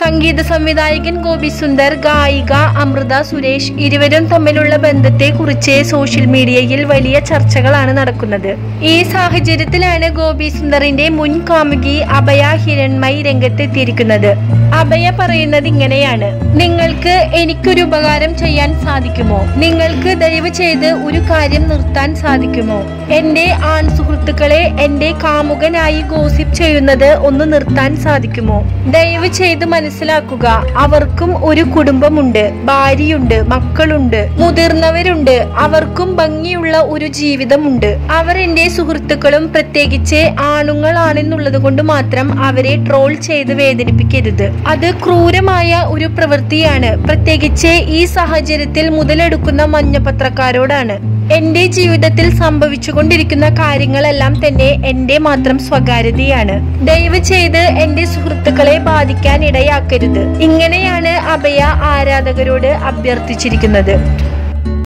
സംഗീത സംവിധായകൻ ഗോപി സുന്ദർ ഗായിക അമൃത സുരേഷ് ഇരുവരും തമ്മിലുള്ള ബന്ധത്തെ കുറിച്ച് സോഷ്യൽ മീഡിയയിൽ വലിയ ചർച്ചകളാണ് നടക്കുന്നത് ഈ സാഹചര്യത്തിലാണ് ഗോപി സുന്ദറിന്റെ മുൻ കാമുകി അഭയ ഹിരൺമയി രംഗത്തെത്തിയിരിക്കുന്നത് അഭയ പറയുന്നത് ഇങ്ങനെയാണ് നിങ്ങൾക്ക് എനിക്കൊരു ഉപകാരം ചെയ്യാൻ സാധിക്കുമോ നിങ്ങൾക്ക് ദയവ് ചെയ്ത് ഒരു കാര്യം നിർത്താൻ സാധിക്കുമോ എന്റെ ആൺ സുഹൃത്തുക്കളെ എന്റെ കാമുകനായി ഗോസിപ്പ് ചെയ്യുന്നത് ഒന്ന് നിർത്താൻ സാധിക്കുമോ ദയവ് ചെയ്ത് മനസ്സിലാക്കുക അവർക്കും ഒരു കുടുംബമുണ്ട് ഭാര്യയുണ്ട് മക്കളുണ്ട് മുതിർന്നവരുണ്ട് അവർക്കും ഭംഗിയുള്ള ഒരു ജീവിതമുണ്ട് അവർ എന്റെ സുഹൃത്തുക്കളും പ്രത്യേകിച്ച് ആണുങ്ങളാണെന്നുള്ളത് കൊണ്ട് മാത്രം അവരെ ട്രോൾ ചെയ്ത് വേദനിപ്പിക്കരുത് അത് ക്രൂരമായ ഒരു പ്രവൃത്തിയാണ് പ്രത്യേകിച്ച് ഈ സാഹചര്യത്തിൽ മുതലെടുക്കുന്ന മഞ്ഞപത്രക്കാരോടാണ് എന്റെ ജീവിതത്തിൽ സംഭവിച്ചുകൊണ്ടിരിക്കുന്ന കാര്യങ്ങളെല്ലാം തന്നെ എന്റെ മാത്രം സ്വകാര്യതയാണ് ദയവ് ചെയ്ത് എന്റെ സുഹൃത്തുക്കളെ ബാധിക്കാൻ ഇടയാക്കരുത് ഇങ്ങനെയാണ് അഭയ ആരാധകരോട് അഭ്യർത്ഥിച്ചിരിക്കുന്നത്